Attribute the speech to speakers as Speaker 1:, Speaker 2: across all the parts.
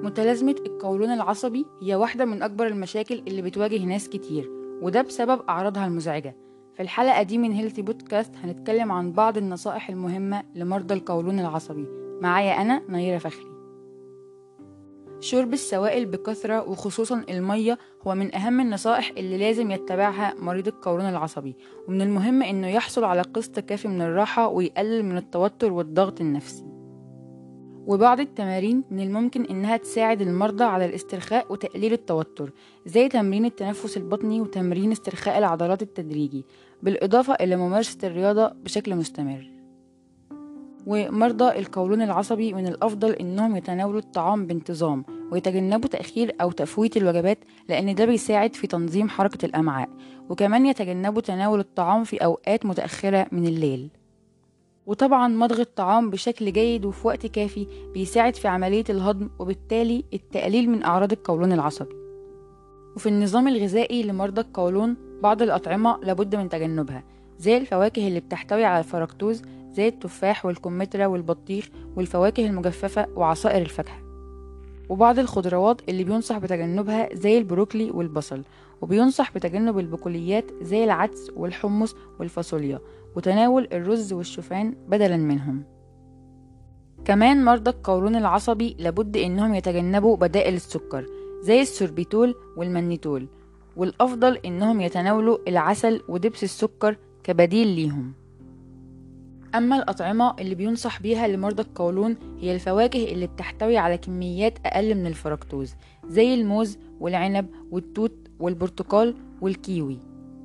Speaker 1: متلازمة القولون العصبي هي واحدة من أكبر المشاكل اللي بتواجه ناس كتير وده بسبب أعراضها المزعجة في الحلقة دي من هيلثي بودكاست هنتكلم عن بعض النصائح المهمة لمرضى القولون العصبي معايا أنا نيرة فخري شرب السوائل بكثرة وخصوصا المية هو من أهم النصائح اللي لازم يتبعها مريض القولون العصبي ومن المهم إنه يحصل على قسط كافي من الراحة ويقلل من التوتر والضغط النفسي وبعض التمارين من الممكن إنها تساعد المرضى على الاسترخاء وتقليل التوتر زي تمرين التنفس البطني وتمرين استرخاء العضلات التدريجي بالإضافة إلى ممارسة الرياضة بشكل مستمر ومرضى القولون العصبي من الأفضل إنهم يتناولوا الطعام بانتظام ويتجنبوا تأخير أو تفويت الوجبات لأن ده بيساعد في تنظيم حركة الأمعاء وكمان يتجنبوا تناول الطعام في أوقات متأخرة من الليل وطبعا مضغ الطعام بشكل جيد وفي وقت كافي بيساعد في عملية الهضم وبالتالي التقليل من أعراض القولون العصبي وفي النظام الغذائي لمرضى القولون بعض الأطعمة لابد من تجنبها زي الفواكه اللي بتحتوي على الفركتوز زي التفاح والكمثرى والبطيخ والفواكه المجففة وعصائر الفاكهة وبعض الخضروات اللي بينصح بتجنبها زي البروكلي والبصل وبينصح بتجنب البقوليات زي العدس والحمص والفاصوليا وتناول الرز والشوفان بدلا منهم كمان مرضى القولون العصبي لابد انهم يتجنبوا بدائل السكر زي السوربيتول والمانيتول والافضل انهم يتناولوا العسل ودبس السكر كبديل ليهم أما الأطعمة اللي بينصح بيها لمرضى القولون هي الفواكه اللي بتحتوي على كميات أقل من الفركتوز زي الموز والعنب والتوت والبرتقال والكيوي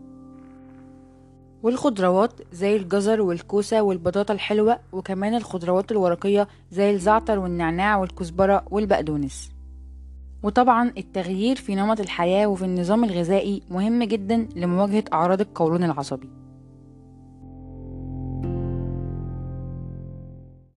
Speaker 1: والخضروات زي الجزر والكوسة والبطاطا الحلوة وكمان الخضروات الورقية زي الزعتر والنعناع والكزبرة والبقدونس وطبعا التغيير في نمط الحياة وفي النظام الغذائي مهم جدا لمواجهة أعراض القولون العصبي